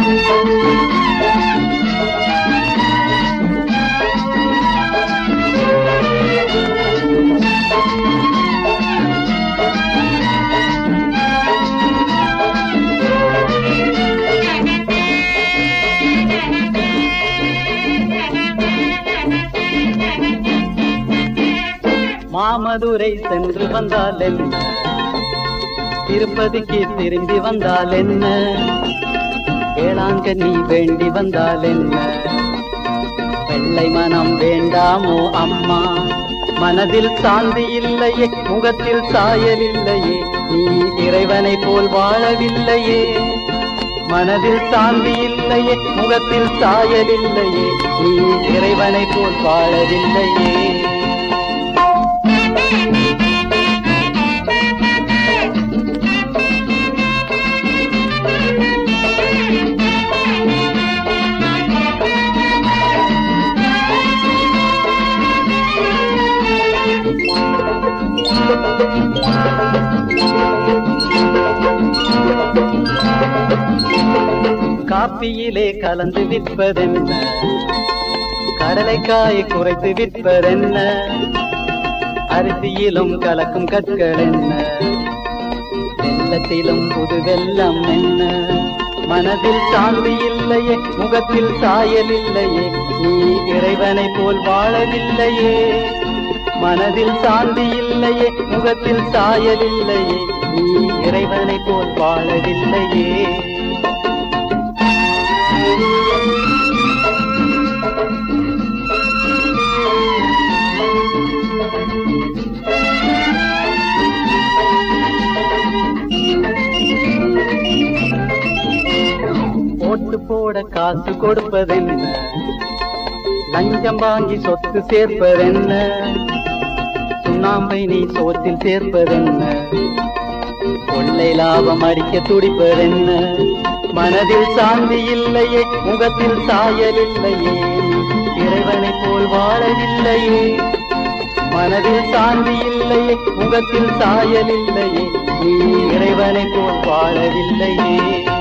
மாமதுரை சென்று வந்தால் என்ன திருப்பதிக்கு திரும்பி வந்தால் என்ன வேளாங்கண்ணி வேண்டி வந்தால் என்ன வெள்ளை மனம் வேண்டாமோ அம்மா மனதில் சாந்தி இல்லையே முகத்தில் சாயல் இல்லையே நீ இறைவனை போல் வாழவில்லையே மனதில் சாந்தி இல்லையே முகத்தில் சாயல் இல்லையே நீ இறைவனை போல் வாழவில்லையே காப்பியிலே கலந்து விற்பதென்ன கடலைக்காய் குறைத்து விற்பதென்ன அரிசியிலும் கலக்கும் கற்கள் என்ன வெள்ளத்திலும் புது வெள்ளம் என்ன மனதில் சாந்தி இல்லையே முகத்தில் சாயல் இல்லையே நீ இறைவனை போல் வாழவில்லையே மனதில் சாந்தி இல்லையே முகத்தில் சாயல் இல்லையே நீ இறைவனை போல் வாழவில்லையே ஓட்டு போட காசு கொடுப்பதென்ன லஞ்சம் வாங்கி சொத்து சேர்ப்பதென்ன சுண்ணாம்பை நீ சோற்றில் சேர்ப்பதென்ன கொள்ளை லாபம் அடிக்க துடிப்பதென்ன மனதில் சாந்தி இல்லையே முகத்தில் சாயல் இல்லையே இறைவனை போல் வாழவில்லையே மனதில் சாந்தி இல்லையே முகத்தில் சாயல் இல்லையே நீ இறைவனை போல் வாழவில்லையே